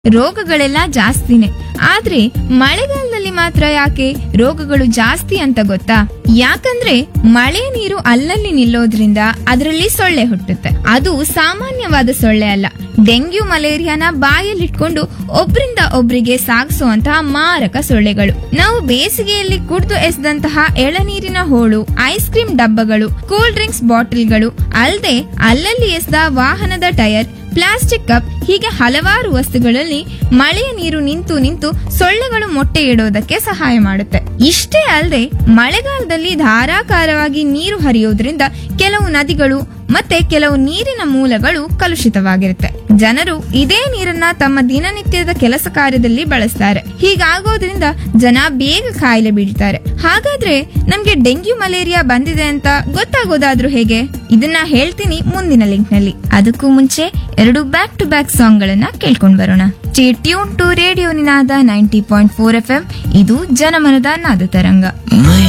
ರೋಗಗಳೆಲ್ಲ ಜಾಸ್ತಿನೇ ಆದ್ರೆ ಮಳೆಗಾಲದಲ್ಲಿ ಮಾತ್ರ ಯಾಕೆ ರೋಗಗಳು ಜಾಸ್ತಿ ಅಂತ ಗೊತ್ತಾ ಯಾಕಂದ್ರೆ ಮಳೆ ನೀರು ಅಲ್ಲಲ್ಲಿ ನಿಲ್ಲೋದ್ರಿಂದ ಅದರಲ್ಲಿ ಸೊಳ್ಳೆ ಹುಟ್ಟುತ್ತೆ ಅದು ಸಾಮಾನ್ಯವಾದ ಸೊಳ್ಳೆ ಅಲ್ಲ ಡೆಂಗ್ಯೂ ಮಲೇರಿಯಾನ ಬಾಯಲ್ಲಿಟ್ಕೊಂಡು ಒಬ್ರಿಂದ ಒಬ್ರಿಗೆ ಸಾಗಿಸುವಂತಹ ಮಾರಕ ಸೊಳ್ಳೆಗಳು ನಾವು ಬೇಸಿಗೆಯಲ್ಲಿ ಕುಡಿದು ಎಸೆದಂತಹ ಎಳನೀರಿನ ಹೋಳು ಐಸ್ ಕ್ರೀಮ್ ಡಬ್ಬಗಳು ಕೂಲ್ ಡ್ರಿಂಕ್ಸ್ ಬಾಟಲ್ಗಳು ಅಲ್ಲದೆ ಅಲ್ಲಲ್ಲಿ ಎಸೆದ ವಾಹನದ ಟೈರ್ ಪ್ಲಾಸ್ಟಿಕ್ ಕಪ್ ಹೀಗೆ ಹಲವಾರು ವಸ್ತುಗಳಲ್ಲಿ ಮಳೆಯ ನೀರು ನಿಂತು ನಿಂತು ಸೊಳ್ಳೆಗಳು ಮೊಟ್ಟೆ ಇಡೋದಕ್ಕೆ ಸಹಾಯ ಮಾಡುತ್ತೆ ಇಷ್ಟೇ ಅಲ್ಲದೆ ಮಳೆಗಾಲದಲ್ಲಿ ಧಾರಾಕಾರವಾಗಿ ನೀರು ಹರಿಯೋದ್ರಿಂದ ಕೆಲವು ನದಿಗಳು ಮತ್ತೆ ಕೆಲವು ನೀರಿನ ಮೂಲಗಳು ಕಲುಷಿತವಾಗಿರುತ್ತೆ ಜನರು ಇದೇ ನೀರನ್ನ ತಮ್ಮ ದಿನನಿತ್ಯದ ಕೆಲಸ ಕಾರ್ಯದಲ್ಲಿ ಬಳಸ್ತಾರೆ ಹೀಗಾಗೋದ್ರಿಂದ ಜನ ಬೇಗ ಕಾಯಿಲೆ ಬೀಳ್ತಾರೆ ಹಾಗಾದ್ರೆ ನಮ್ಗೆ ಡೆಂಗ್ಯೂ ಮಲೇರಿಯಾ ಬಂದಿದೆ ಅಂತ ಗೊತ್ತಾಗೋದಾದ್ರೂ ಹೇಗೆ ಇದನ್ನ ಹೇಳ್ತೀನಿ ಮುಂದಿನ ಲಿಂಕ್ ನಲ್ಲಿ ಅದಕ್ಕೂ ಮುಂಚೆ ಎರಡು ಬ್ಯಾಕ್ ಟು ಬ್ಯಾಕ್ ಸಾಂಗ್ ಗಳನ್ನ ಕೇಳ್ಕೊಂಡ್ ಬರೋಣ stay tune to radio Ninada ninety point four F M ಇದು ಜನಮನದ ನಾದ ತರಂಗ ಮೈ